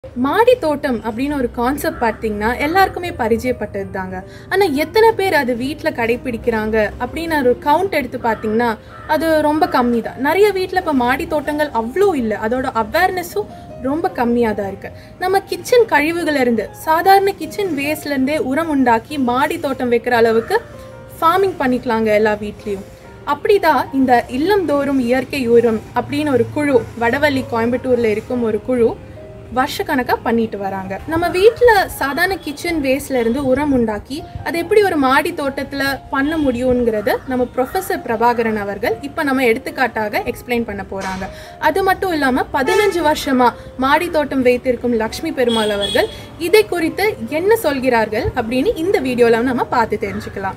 மாடி தோட்டம் அப்படின்னு ஒரு கான்செப்ட் பார்த்தீங்கன்னா எல்லாருக்குமே பரிச்சயப்பட்டது தாங்க ஆனால் எத்தனை பேர் அது வீட்டில் கடைப்பிடிக்கிறாங்க அப்படின்னு ஒரு கவுண்ட் எடுத்து பார்த்தீங்கன்னா அது ரொம்ப கம்மி தான் நிறைய வீட்டில் இப்போ மாடி தோட்டங்கள் அவ்வளோ இல்லை அதோட அவேர்னஸும் ரொம்ப கம்மியாக தான் இருக்குது நம்ம கிச்சன் கழிவுகள் இருந்து சாதாரண கிச்சன் வேஸ்ட்லேருந்தே உரம் உண்டாக்கி மாடி தோட்டம் வைக்கிற அளவுக்கு ஃபார்மிங் பண்ணிக்கலாங்க எல்லா வீட்லேயும் அப்படிதான் இந்த இல்லந்தோறும் இயற்கை உரம் அப்படின்னு ஒரு குழு வடவள்ளி கோயம்புத்தூர்ல இருக்கும் ஒரு குழு வருஷக்கணக்காக பண்ணிட்டு வராங்க நம்ம வீட்டில் சாதாரண கிச்சன் வேஸ்ட்ல இருந்து உரம் உண்டாக்கி அதை எப்படி ஒரு மாடி தோட்டத்தில் பண்ண முடியுங்கிறத நம்ம ப்ரொஃபஸர் பிரபாகரன் அவர்கள் இப்போ நம்ம எடுத்துக்காட்டாக எக்ஸ்பிளைன் பண்ண போறாங்க அது மட்டும் இல்லாமல் பதினஞ்சு வருஷமா மாடி தோட்டம் வைத்திருக்கும் லக்ஷ்மி பெருமாள் அவர்கள் இதை குறித்து என்ன சொல்கிறார்கள் அப்படின்னு இந்த வீடியோவில் நம்ம பார்த்து தெரிஞ்சுக்கலாம்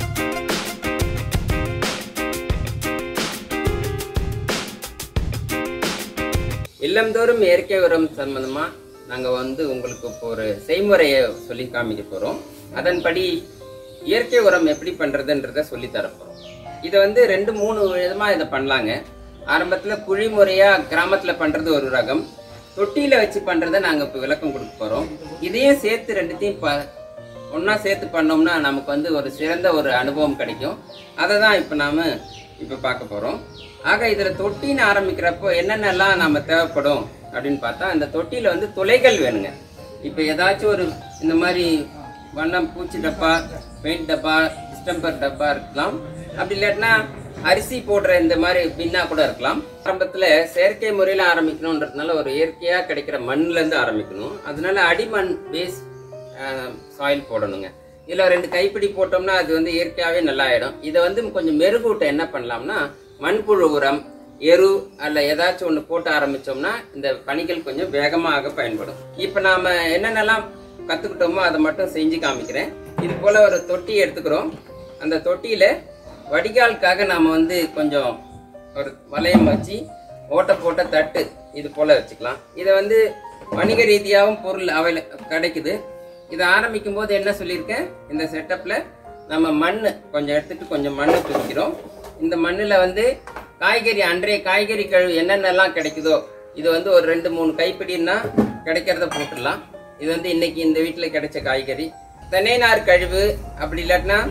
இல்லந்தோறும் இயற்கை உரம் சம்பந்தமா நாங்க வந்து உங்களுக்கு இப்போ ஒரு செய்முறையை சொல்லி காமிக்க போறோம் அதன்படி இயற்கை உரம் எப்படி பண்றதுன்றத சொல்லி தரப்போறோம் இதை வந்து ரெண்டு மூணு விதமா இதை பண்ணலாங்க ஆரம்பத்துல குழி முறையா கிராமத்துல பண்றது ஒரு ரகம் தொட்டியில வச்சு பண்றதை நாங்க இப்போ விளக்கம் கொடுக்க போறோம் இதையும் சேர்த்து ரெண்டுத்தையும் ப ஒன்றா சேர்த்து பண்ணோம்னா நமக்கு வந்து ஒரு சிறந்த ஒரு அனுபவம் கிடைக்கும் அதை தான் இப்போ நாம் இப்போ பார்க்க போகிறோம் ஆக இதில் தொட்டின்னு ஆரம்பிக்கிறப்போ என்னென்னலாம் நம்ம தேவைப்படும் அப்படின்னு பார்த்தா இந்த தொட்டியில் வந்து துளைகள் வேணுங்க இப்போ ஏதாச்சும் ஒரு இந்த மாதிரி வண்ணம் பூச்சி டப்பா பெயிண்ட் டப்பா டிஸ்டம்பர் டப்பா இருக்கலாம் அப்படி இல்லாட்டினா அரிசி போடுற இந்த மாதிரி பின்னா கூட இருக்கலாம் ஆரம்பத்தில் செயற்கை முறையில் ஆரம்பிக்கணுன்றதுனால ஒரு இயற்கையாக கிடைக்கிற மண்ணிலேருந்து ஆரம்பிக்கணும் அதனால அடிமண் பேஸ் சாயில் போடணுங்க இதில் ரெண்டு கைப்பிடி போட்டோம்னா அது வந்து இயற்கையாகவே நல்லா ஆயிடும் இதை வந்து கொஞ்சம் மெருகூட்ட என்ன பண்ணலாம்னா மண்புழு உரம் எரு அல்ல ஏதாச்சும் ஒன்று போட்டு ஆரம்பித்தோம்னா இந்த பணிகள் கொஞ்சம் வேகமாக பயன்படும் இப்போ நாம் என்னென்னலாம் கற்றுக்கிட்டோமோ அதை மட்டும் செஞ்சு காமிக்கிறேன் இது போல் ஒரு தொட்டி எடுத்துக்கிறோம் அந்த தொட்டியில் வடிகாலுக்காக நாம் வந்து கொஞ்சம் ஒரு வளையம் வச்சு ஓட்ட போட்ட தட்டு இது போல் வச்சுக்கலாம் இதை வந்து வணிக ரீதியாகவும் பொருள் அவைல கிடைக்குது இதை ஆரம்பிக்கும் போது என்ன சொல்லியிருக்கேன் இந்த செட்டப்பில் நம்ம மண் கொஞ்சம் எடுத்துட்டு கொஞ்சம் மண் தூக்கிறோம் இந்த மண்ணில் வந்து காய்கறி அன்றைய காய்கறி கழிவு என்னென்னலாம் கிடைக்குதோ இது வந்து ஒரு ரெண்டு மூணு கைப்பிடின்னா கிடைக்கிறத போட்டுடலாம் இது வந்து இன்னைக்கு இந்த வீட்டில் கிடைச்ச காய்கறி தென்னைநார் கழிவு அப்படி இல்லாட்டினா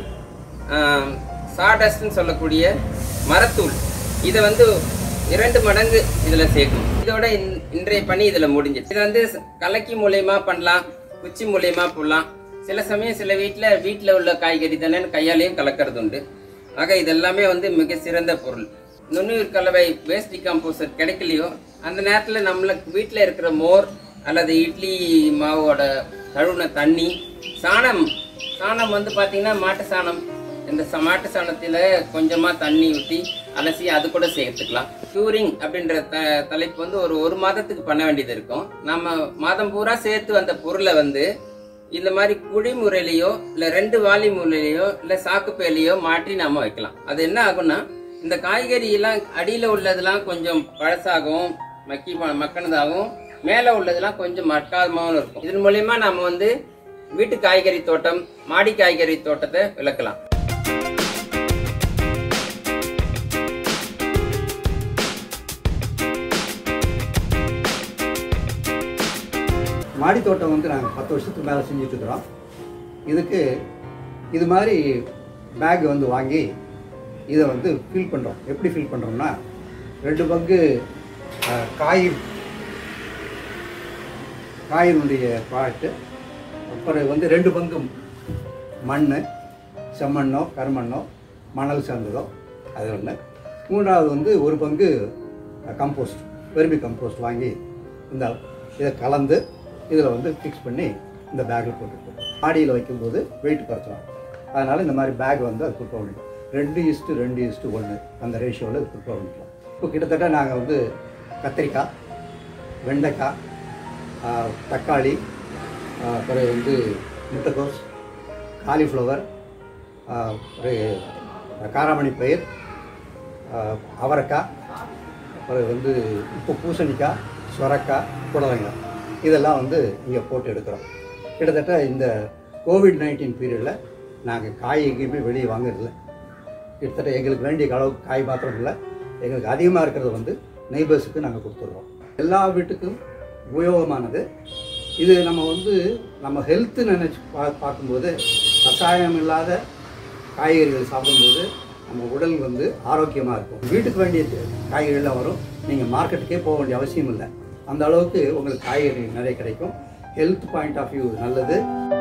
சாடஸ்ட்னு சொல்லக்கூடிய மரத்தூள் இதை வந்து இரண்டு மடங்கு இதில் சேர்க்கணும் இதோட இன்- இன்றைய பணி இதில் முடிஞ்சிச்சு இது வந்து ச- கலக்கி மூலியமா பண்ணலாம் குச்சி மூலியமா போடலாம் சில சமயம் சில வீட்டில் வீட்டில் உள்ள காய்கறி தானே கையாலையும் கலக்கிறது உண்டு ஆக இதெல்லாமே வந்து மிக சிறந்த பொருள் நுண்ணுயிர் கலவை வேஸ்ட் டிகாம்போசர் கிடைக்கலையோ அந்த நேரத்தில் நம்மளுக்கு வீட்டில் இருக்கிற மோர் அல்லது இட்லி மாவோட கழுவுன தண்ணி சாணம் சாணம் வந்து பார்த்தீங்கன்னா மாட்டு சாணம் இந்த ச- மாட்டு சாணத்தில் கொஞ்சமாக தண்ணி ஊற்றி அலசி அது கூட சேர்த்துக்கலாம் க்யூரிங் அப்படின்ற த தலைப்பு வந்து ஒரு ஒரு மாதத்துக்கு பண்ண வேண்டியது இருக்கும் நம்ம மாதம் பூரா சேர்த்து வந்த பொருளை வந்து இந்த மாதிரி குழி முறையிலையோ இல்லை ரெண்டு வாளி முறையிலையோ இல்லை சாக்குப்பையிலையோ மாற்றி நாம வைக்கலாம் அது என்ன ஆகும்னா இந்த காய்கறி எல்லாம் அடியில் உள்ளதெல்லாம் கொஞ்சம் பழசாகவும் மக்கி ப- மக்கினதாகவும் மேலே உள்ளதெல்லாம் கொஞ்சம் மக்காதமாகவும் இருக்கும் இதன் மூலயமா நம்ம வந்து வீட்டு காய்கறி தோட்டம் மாடி காய்கறி தோட்டத்தை விளக்கலாம் மாடி தோட்டம் வந்து நாங்கள் பத்து வருஷத்துக்கு மேலே செஞ்சிட்ருக்குறோம் இதுக்கு இது மாதிரி பேக் வந்து வாங்கி இதை வந்து ஃபில் பண்ணுறோம் எப்படி ஃபில் பண்ணுறோம்னா ரெண்டு பங்கு அஹ், காய் காயினுடைய ப்ராடக்ட்டு அப்புறம் வந்து ரெண்டு பங்கு மண் செம்மண்ணோ கருமண்ணோ மணல் சேர்ந்ததோ அது ஒன்று மூன்றாவது வந்து ஒரு பங்கு கம்போஸ்ட் வெர்மி கம்போஸ்ட் வாங்கி இந்த இதை கலந்து இதில் வந்து ஃபிக்ஸ் பண்ணி இந்த பேக்கில் போட்டுருக்கோம் மாடியில் வைக்கும்போது வெயிட் குறைச்சலாம் அதனால் இந்த மாதிரி பேக் வந்து அது ப்ரிப்பேர் பண்ணிக்கலாம் ரெண்டு இஸ்ட்டு ரெண்டு இஸ்ட்டு ஒன்று அந்த ரேஷியோவில் இது ப்ரிப்பேர் பண்ணிக்கலாம் இப்போ கிட்டத்தட்ட நாங்கள் வந்து கத்திரிக்காய் வெண்டைக்காய் ஆஹ், தக்காளி ஆஹ், பிறகு வந்து முட்டைக்கோஸ் காலிஃப்ளவர் ஆஹ், ஒரு காராமணி பயிர் ஆஹ், அவரைக்காய் அப்புறம் வந்து இப்போ பூசணிக்காய் சுரக்காய் புடலங்காய் இதெல்லாம் வந்து இங்கே போட்டு எடுக்கிறோம் கிட்டத்தட்ட இந்த கோவிட் நைன்டீன் பீரியடில் நாங்கள் காய் எங்கேயுமே வெளியே வாங்குறதில்ல கிட்டத்தட்ட எங்களுக்கு வேண்டிய அளவுக்கு காய் மாத்திரம் இல்லை எங்களுக்கு அதிகமாக இருக்கிறது வந்து நெய்பர்ஸுக்கு நாங்கள் கொடுத்துட்றோம் எல்லா வீட்டுக்கும் உபயோகமானது இது நம்ம வந்து நம்ம ஹெல்த்து நினச்சி பா பார்க்கும்போது கஷாயம் இல்லாத காய்கறிகள் சாப்பிடும்போது நம்ம உடல் வந்து ஆரோக்கியமாக இருக்கும் வீட்டுக்கு வேண்டிய காய்கறிகள்லாம் வரும் நீங்கள் மார்க்கெட்டுக்கே போக வேண்டிய அவசியம் இல்லை அந்த அளவுக்கு உங்களுக்கு காய்கறி நிறைய கிடைக்கும் ஹெல்த் பாயிண்ட் ஆஃப் வியூ நல்லது